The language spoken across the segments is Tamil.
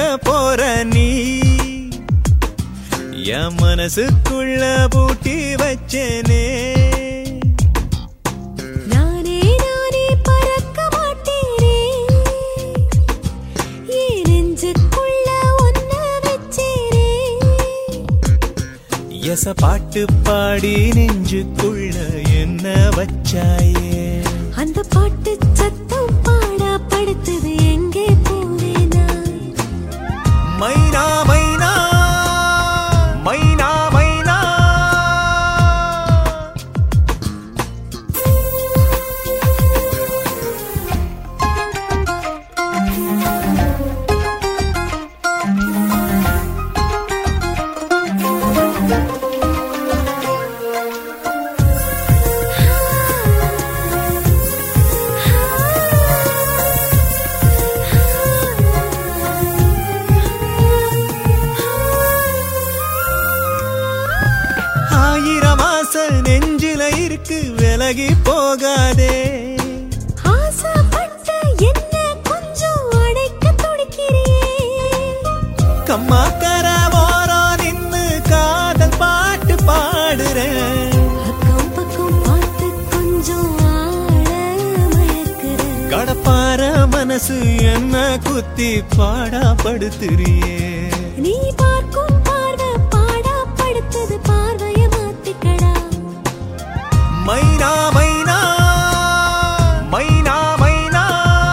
போற நீ என் மனசுக்குள்ள பூட்டி வச்சேனே நானே நானே பறக்க மாட்டேனே என் நெஞ்சுக்குள்ள ஒன்ன வச்சேனே எச பாட்டு பாடி நெஞ்சுக்குள்ள என்ன வச்சாயே அந்த பாட்டு சத்தம் பாடா படுத்தது எங்கே போவேனா மைனா மைனா மைனா மைனா ஆயிரம் ஆசை நெஞ்சில இருக்கு விலகி போகாதே ஆசைப்பட்ட என்ன கொஞ்சம் அடைக்க துடிக்கிறியே கம்மாக்கர ஓரம் நின்னு காதல் பாட்டு பாடுறேன் அக்கம் பக்கம் பார்த்து கொஞ்சம் ஆழ மயக்கிற கடப்பார மனசு என்ன குத்தி பாடாப்படுத்துறியே நீ பார்க்கும் பார்வை பாடா படுத்தது பார்வைய மாத்திக்கடா மைனா மைனா மைனா மைனா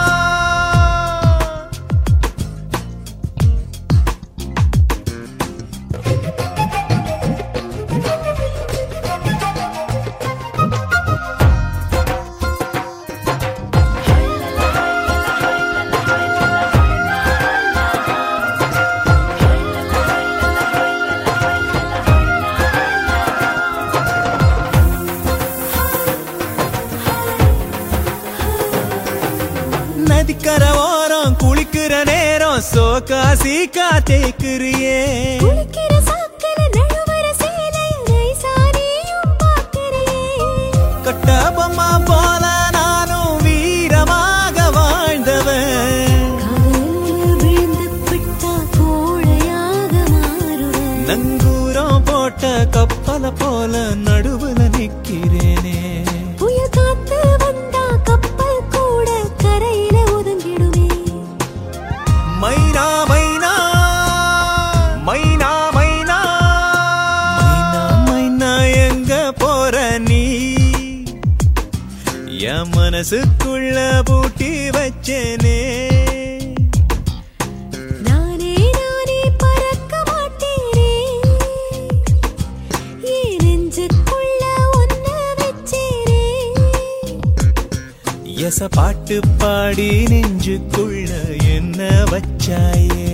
நதிக்கர ஓரம் குளிக்கிற நேரம் சோக்கா சீக்கா தேய்க்கிறியே குளிக்கிற சாக்கல நழுவற சேலைய நைசானியும் பார்க்கிறியே கட்டபொம்மா போல நானும் வீரமாக வாழ்ந்தவன் காதலில் விழுந்து விட்டா கோழையாக மாறுவேன் நங்கூரம் போட்ட கப்பல போல நடுவுல நிக்கிறேனே புயல் காத்து வந்தா கப்பல் கூட கரையில ஒதுங்கிடுமே மைனா மைனா மைனா மைனா மைனா மைனா எங்க போற நீ என் மனசுக்குள்ள பூட்டி வச்சேனே நானே நானே பறக்க மாட்டேனே என் நெஞ்சுக்குள்ள ஒன்ன வச்சேனே எச பாட்டு பாடி நெஞ்சுக்குள்ள என்ன வச்சாயே